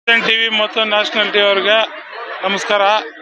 T V ಮತ್ತು national T ಅವ್ರಿಗೆ ನಮಸ್ಕಾರ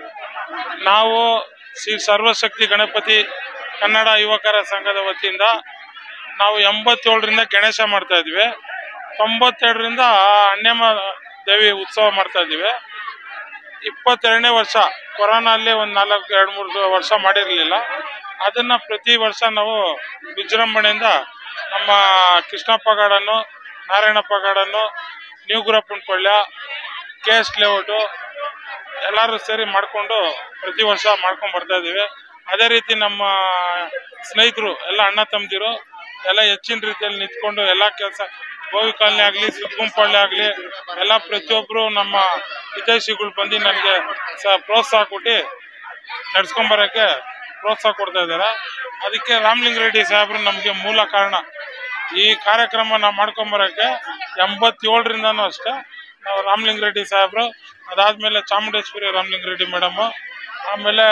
ನಾವು ಶ್ರೀ ಸರ್ವಶಕ್ತಿ ಗಣಪತಿ ಕನ್ನಡ ಯುವಕರ ಸಂಘದ ವತಿಯಿಂದ ನಾವು ಎಂಬತ್ತೇಳರಿಂದ ಗಣೇಶ ಮಾಡ್ತಾ ಇದ್ವಿ ತೊಂಬತ್ತೆರಡರಿಂದ ಅಣ್ಣಮ್ಮ ದೇವಿ ಉತ್ಸವ ಮಾಡ್ತಾ ಇದ್ದೀವಿ ಇಪ್ಪತ್ತೆರಡನೇ ವರ್ಷ ಕೊರೋನಲ್ಲಿ ಒಂದು ನಾಲ್ಕು ಎರಡು ಮೂರು ವರ್ಷ ಮಾಡಿರಲಿಲ್ಲ ಅದನ್ನು ಪ್ರತಿ ವರ್ಷ ನಾವು ವಿಜೃಂಭಣೆಯಿಂದ ನಮ್ಮ Krishnappa garden Narayanappa garden new Gurappana Palya K S layout ಎಲ್ಲರೂ ಸೇರಿ ಮಾಡಿಕೊಂಡು ಪ್ರತಿ ವರ್ಷ ಮಾಡ್ಕೊಂಡು ಬರ್ತಾ ಇದ್ದೀವಿ ಅದೇ ರೀತಿ ನಮ್ಮ ಸ್ನೇಹಿತರು ಎಲ್ಲ ಅಣ್ಣ ತಮ್ಮದಿರು ಎಲ್ಲ ಹೆಚ್ಚಿನ ರೀತಿಯಲ್ಲಿ ನಿಂತ್ಕೊಂಡು ಎಲ್ಲ ಕೆಲಸ ಗೋವಿ ಕಾಲನಿ ಆಗಲಿ ಸುದ್ಗುಂಪಳ್ಳಿ ಆಗಲಿ ಎಲ್ಲ ಪ್ರತಿಯೊಬ್ಬರು ನಮ್ಮ ಹಿತೈಷಿಗಳು ಬಂದು ನನಗೆ ಸ ಪ್ರೋತ್ಸಾಹ ಕೊಟ್ಟು ನಡ್ಸ್ಕೊಂಬರೋಕ್ಕೆ ಪ್ರೋತ್ಸಾಹ ಕೊಡ್ತಾ ಇದ್ದಾರೆ ಅದಕ್ಕೆ ರಾಮಲಿಂಗ ರೆಡ್ಡಿ ಸಾಹೇಬರು ನಮಗೆ ಮೂಲ ಕಾರಣ ಈ ಕಾರ್ಯಕ್ರಮ ನಾವು ಮಾಡ್ಕೊಂಬರೋಕ್ಕೆ ಎಂಬತ್ತೇಳರಿಂದನೂ ಅಷ್ಟೇ ನಾವು ರಾಮಲಿಂಗ ರೆಡ್ಡಿ ಸಾಹೇಬರು ಅದಾದಮೇಲೆ ಚಾಮುಂಡೇಶ್ವರಿ ರಾಮಲಿಂಗ ರೆಡ್ಡಿ ಮೇಡಮು ಆಮೇಲೆ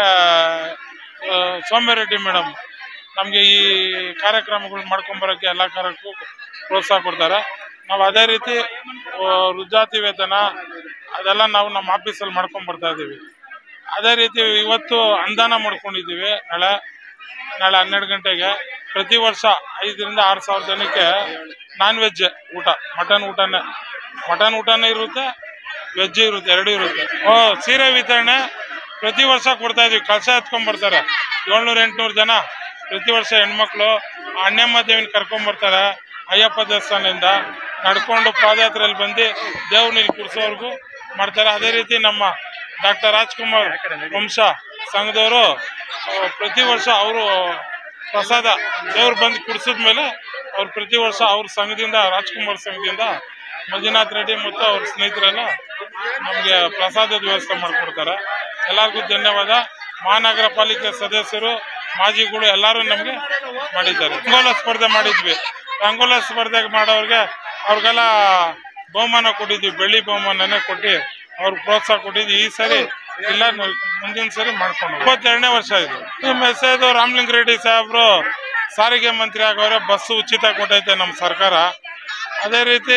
ಆ, ಸೌಮ್ಯರೆಡ್ಡಿ ಮೇಡಮ್ ನಮಗೆ ಈ ಕಾರ್ಯಕ್ರಮಗಳು ಮಾಡ್ಕೊಂಬರೋಕ್ಕೆ ಎಲ್ಲ ಕಾರ್ಯಕ್ಕೂ ಪ್ರೋತ್ಸಾಹ ಕೊಡ್ತಾರೆ ನಾವು ಅದೇ ರೀತಿ ಆ, ವೃದ್ಧಾತಿ ವೇತನ ಅದೆಲ್ಲ ನಾವು ನಮ್ಮ ಆಫೀಸಲ್ಲಿ ಮಾಡ್ಕೊಂಡ್ ಬರ್ತಾ ಇದ್ದೀವಿ ಅದೇ ರೀತಿ ಇವತ್ತು ಅನುದಾನ ಮಾಡ್ಕೊಂಡಿದ್ದೀವಿ ನಾಳೆ ನಾಳೆ ಹನ್ನೆರಡು ಗಂಟೆಗೆ ಪ್ರತಿ ವರ್ಷ ಐದರಿಂದ ಆರು ಸಾವಿರ ಜನಕ್ಕೆ ನಾನ್ ವೆಜ್ ಊಟ ಮಟನ್ ಊಟನೇ ಮಟನ್ ಊಟನೇ ಇರುತ್ತೆ ವೆಜ್ ಇರುತ್ತೆ ಎರಡೂ ಇರುತ್ತೆ ಓ ಸೀರೆ ವಿತರಣೆ ಪ್ರತಿ ವರ್ಷ ಕೊಡ್ತಾ ಇದೀವಿ ಕಳಸ ಎತ್ಕೊಂಡ್ ಬರ್ತಾರೆ ಏಳ್ನೂರ ಎಂಟ್ನೂರು ಜನ ಪ್ರತಿ ವರ್ಷ ಹೆಣ್ಮಕ್ಳು ಆ ಅಣ್ಣಮ್ಮ ದೇವಿನ ಕರ್ಕೊಂಡ್ ಬರ್ತಾರೆ ಅಯ್ಯಪ್ಪ ದೇವಸ್ಥಾನದಿಂದ ನಡ್ಕೊಂಡು ಪಾದಯಾತ್ರೆಯಲ್ಲಿ ಬಂದು ದೇವ್ರನ್ನ ಕುರ್ಸೋವರೆಗೂ ಮಾಡ್ತಾರೆ ಅದೇ ರೀತಿ ನಮ್ಮ ಡಾಕ್ಟರ್ ರಾಜ್ಕುಮಾರ್ ವಂಶ ಸಂಘದವರು ಆ, ಪ್ರತಿ ವರ್ಷ ಅವರು ಪ್ರಸಾದ ದೇವ್ರು ಬಂದು ಕುಡಿಸಿದ ಮೇಲೆ ಅವ್ರು ಪ್ರತಿ ವರ್ಷ ಅವ್ರ ಸಂಘದಿಂದ ರಾಜ್ಕುಮಾರ್ ಸಂಘದಿಂದ ಮಂಜುನಾಥ್ ರೆಡ್ಡಿ ಮತ್ತು ಅವ್ರ ಸ್ನೇಹಿತರೆಲ್ಲ ನಮಗೆ ಪ್ರಸಾದದ ವ್ಯವಸ್ಥೆ ಮಾಡಿಕೊಡ್ತಾರೆ ಎಲ್ಲರಿಗೂ ಧನ್ಯವಾದ ಮಹಾನಗರ ಪಾಲಿಕೆ ಸದಸ್ಯರು ಮಾಜಿಗಳು ಎಲ್ಲರೂ ನಮಗೆ ಮಾಡಿದ್ದಾರೆ ರಂಗೋಲ ಸ್ಪರ್ಧೆ ಮಾಡಿದ್ವಿ ರಂಗೋಲ ಸ್ಪರ್ಧೆ ಮಾಡೋರಿಗೆ ಅವ್ರಿಗೆಲ್ಲ ಬಹುಮಾನ ಕೊಟ್ಟಿದ್ವಿ ಬೆಳ್ಳಿ ಬಹುಮಾನನೇ ಕೊಟ್ಟು ಅವ್ರಿಗೆ ಪ್ರೋತ್ಸಾಹ ಕೊಟ್ಟಿದ್ವಿ ಈ ಸರಿ ಇಲ್ಲ ನ- ಮುಂದಿನ ಸರಿ ಮಾಡ್ಕೊಂಡು ಇಪ್ಪತ್ತೆರಡನೇ ವರ್ಷ ಇದು ಈ ಮೆಸೇಜ್ ರಾಮಲಿಂಗ ರೆಡ್ಡಿ ಸಾಹೇಬ್ರು ಸಾರಿಗೆ ಮಂತ್ರಿ ಆಗವ್ರೆ ಬಸ್ ಉಚಿತ ಕೊಟ್ಟೈತೆ ನಮ್ಮ ಸರ್ಕಾರ ಅದೇ ರೀತಿ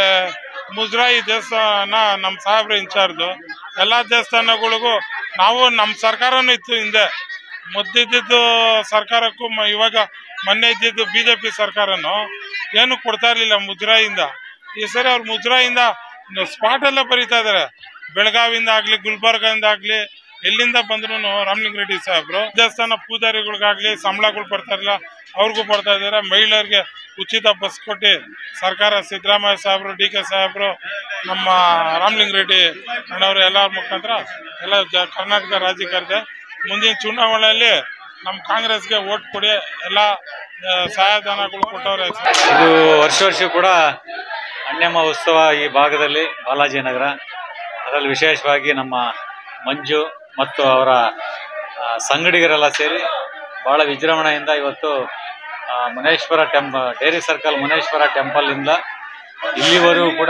ಮುಜರಾಯಿ ದೇವಸ್ಥಾನ ನಮ್ಮ ಸಾಹೇಬ್ರ ಇನ್ಚಾರ್ಜು ಎಲ್ಲ ದೇವಸ್ಥಾನಗಳಿಗೂ ನಾವು ನಮ್ಮ ಸರ್ಕಾರನೂ ಇತ್ತು ಹಿಂದೆ ಮೊದ್ಲಿದ್ದು ಸರ್ಕಾರಕ್ಕೂ ಮ- ಇವಾಗ ಮೊನ್ನೆ ಇದ್ದಿದ್ದು ಬಿ ಜೆ ಪಿ ಸರ್ಕಾರನು ಏನು ಕೊಡ್ತಾ ಇರಲಿಲ್ಲ ಮುಜರಾಯಿಯಿಂದ ಈ ಸರಿ ಅವ್ರು ಮುಜರಾಯಿಯಿಂದ ಸ್ಪಾಟ್ ಎಲ್ಲ ಬರೀತಾ ಇದಾರೆ ಬೆಳಗಾವಿಯಿಂದ ಆಗ್ಲಿ ಗುಲ್ಬರ್ಗದಿಂದ ಆಗ್ಲಿ ಎಲ್ಲಿಂದ ಬಂದ್ರು ರಾಮಲಿಂಗ ರೆಡ್ಡಿ ಸಾಹೇಬ್ರು ದೇವಸ್ಥಾನ ಪೂಜಾರಿಗಳಿಗಾಗ್ಲಿ ಸಂಬಳಗಳು ಬರ್ತಾ ಇರಲಿಲ್ಲ ಅವ್ರಿಗೂ ಬರ್ತಾ ಇದಾರೆ ಮಹಿಳೆಯರಿಗೆ ಉಚಿತ ಬಸ್ ಕೊಟ್ಟು ಸರ್ಕಾರ ಸಿದ್ದರಾಮಯ್ಯ ಸಾಹೇಬ್ರು ಡಿ ಕೆ ಸಾಹೇಬ್ರು ನಮ್ಮ ರಾಮಲಿಂಗ ರೆಡ್ಡಿ ಅಣ್ಣವ್ರು ಎಲ್ಲರ ಮುಖಾಂತರ ಎಲ್ಲ ಜ- ಕರ್ನಾಟಕ ರಾಜಕೀಯದ ಮುಂದಿನ ಚುನಾವಣೆಯಲ್ಲಿ ನಮ್ಮ ಕಾಂಗ್ರೆಸ್ಗೆ ಓಟ್ ಕೊಡಿ ಎಲ್ಲ ಆ, ಸಹಾಯಧನಗಳು ಕೊಟ್ಟವ್ರೆ ಇದು ವರ್ಷ ವರ್ಷ ಕೂಡ ಅಣ್ಣಮ್ಮ ಉತ್ಸವ ಈ ಭಾಗದಲ್ಲಿ ಬಾಲಾಜಿ ನಗರ ಅದರಲ್ಲಿ ವಿಶೇಷವಾಗಿ ನಮ್ಮ ಮಂಜು ಮತ್ತು ಅವರ ಆ, ಸಂಗಡಿಗರೆಲ್ಲ ಸೇರಿ ಬಹಳ ವಿಜೃಂಭಣೆಯಿಂದ ಇವತ್ತು ಆ, ಮುನೇಶ್ವರ ಟೆಂಪ ಡೇರಿ ಸರ್ಕಲ್ ಮುನೇಶ್ವರ ಟೆಂಪಲ್ನಿಂದ ಇಲ್ಲಿವರೆಗೂ ಕೂಡ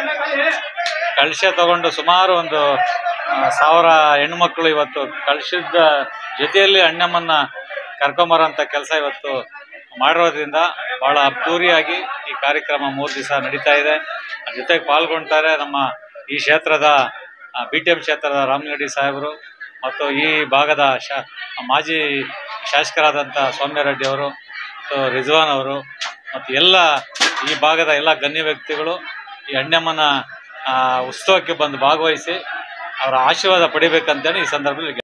ಕಳಶ ತಗೊಂಡು ಸುಮಾರು ಒಂದು ಆ, ಸಾವಿರ ಹೆಣ್ಮಕ್ಳು ಇವತ್ತು ಕಳಶದ ಜೊತೆಯಲ್ಲಿ ಅಣ್ಣಮ್ಮನ್ನ ಕರ್ಕೊಂಬರೋಂಥ ಕೆಲಸ ಇವತ್ತು ಮಾಡಿರೋದ್ರಿಂದ ಬಹಳ ಅದ್ದೂರಿಯಾಗಿ ಈ ಕಾರ್ಯಕ್ರಮ ಮೂರು ದಿವಸ ನಡೀತಾ ಇದೆ ಅದ್ರ ಜೊತೆಗೆ ಪಾಲ್ಗೊಳ್ತಾರೆ ನಮ್ಮ ಈ ಕ್ಷೇತ್ರದ ಬಿ ಟಿ ಎಂ ಕ್ಷೇತ್ರದ ರಾಮಲಿಂಗಡಿ ಸಾಹೇಬರು ಮತ್ತು ಈ ಭಾಗದ ಶಾ ಮಾಜಿ ಶಾಸಕರಾದಂಥ ಸೌಮ್ಯರೆಡ್ಡಿ ಅವರು ಮತ್ತು ರಿಜ್ವಾನ್ ಅವರು ಮತ್ತು ಎಲ್ಲ ಈ ಭಾಗದ ಎಲ್ಲ ಗಣ್ಯ ವ್ಯಕ್ತಿಗಳು ಈ ಅಣ್ಣಮ್ಮನ ಆ, ಉತ್ಸವಕ್ಕೆ ಬಂದು ಭಾಗವಹಿಸಿ ಅವರ ಆಶೀರ್ವಾದ ಪಡಿಬೇಕಂತೇಳಿ ಈ ಸಂದರ್ಭದಲ್ಲಿ